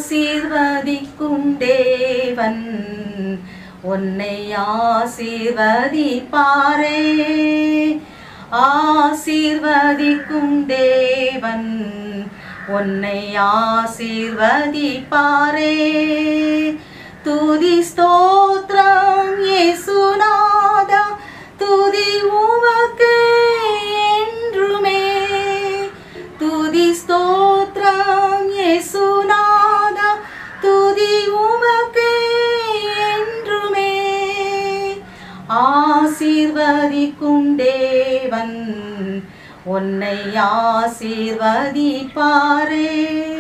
ஆசீர்வதிக்கும் தேவன் உன்னை ஆசீர்வதிப்பாரே ஆசீர்வதிக்கும் தேவன் உன்னை ஆசீர்வதிப்பாரே துதி ஸ்தோத்திரம் இயேசுநாதா துதி உமக்கு என்றுமே துதி ஸ்தோத்திரம் இயேசுநாதா துதி உமக்கு என்றுமே ஆசீர்வதிக்கும் தேவன் உன்னை ஆசீர்வதிப்பாரே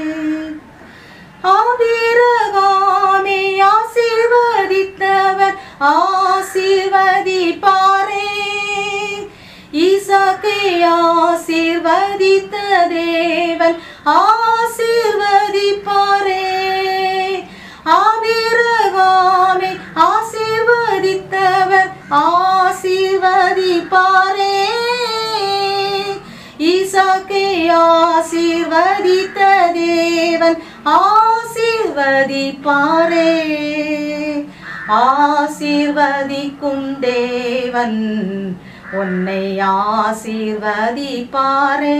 ஆபிரகாமே ஆசீர்வதித்தவர் ஆசீர்வதிப்பாரே ஈசாக்கை ஆசீர்வதித்த தேவன் ஆசீர்வதிப்பாரே ஆபிரகாமே ஆசீர்வதித்தவர் ஆசீர்வதிப்பாரே ஈசாக்கை ஆசீர்வதித்த தேவன் ஆசீர்வதிப்பாரே ஆசீர்வதிக்கும் தேவன் உன்னை ஆசீர்வதிப்பாரே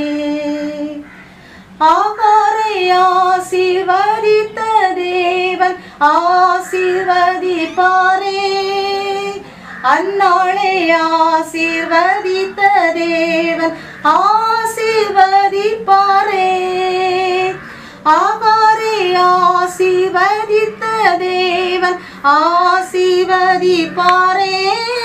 ஆகாரை ஆசீர்வதித்த தேவன் ஆசீர்வதிப்பாரே அந்நாளை ஆசீர்வதித்த தேவன் ஆசீர்வதிப்பாரே ஆகாரை ஆசீர்வதித்த தேவன் ஆசீர்வதிப்பாரே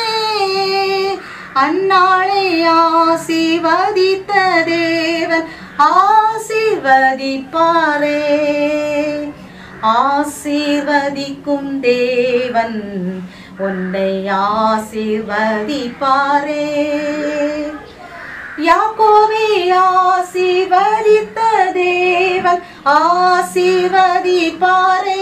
அந்நாளை ஆசீர்வதித்த தேவன் ஆசீர்வதிப்பாரே ஆசீர்வதிக்கும் தேவன் உன்னை ஆசீர்வதிப்பாரே யாக்கோவை ஆசீர்வதித்த தேவன் ஆசீர்வதிப்பாரே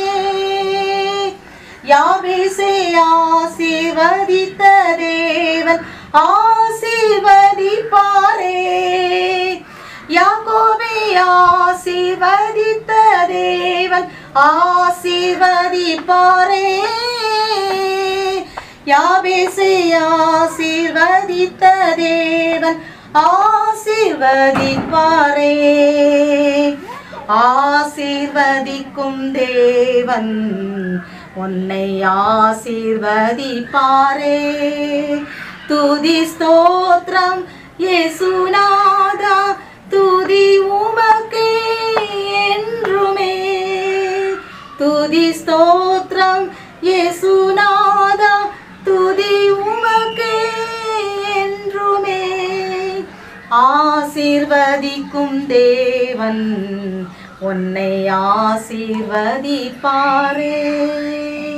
யாவேசே ஆசீர்வதித்த தேவன் ஆசீர்வதிப்பாரே யாக்கோவை ஆசீர்வதித்த தேவன் ஆசீர்வதிப்பாரே யாவேசை ஆசீர்வதித்த தேவன் ஆசீர்வதிப்பாரே ஆசீர்வதிக்கும் தேவன் உன்னை ஆசீர்வதிப்பாரே துதி ஸ்தோத்திரம் இயேசுநாதா துதி உமக்கே என்றுமே துதி ஸ்தோத்திரம் இயேசுநாதா துதி உமக்கே என்றுமே ஆசீர்வதிக்கும் தேவன் உன்னை ஆசீர்வதிப்பாரே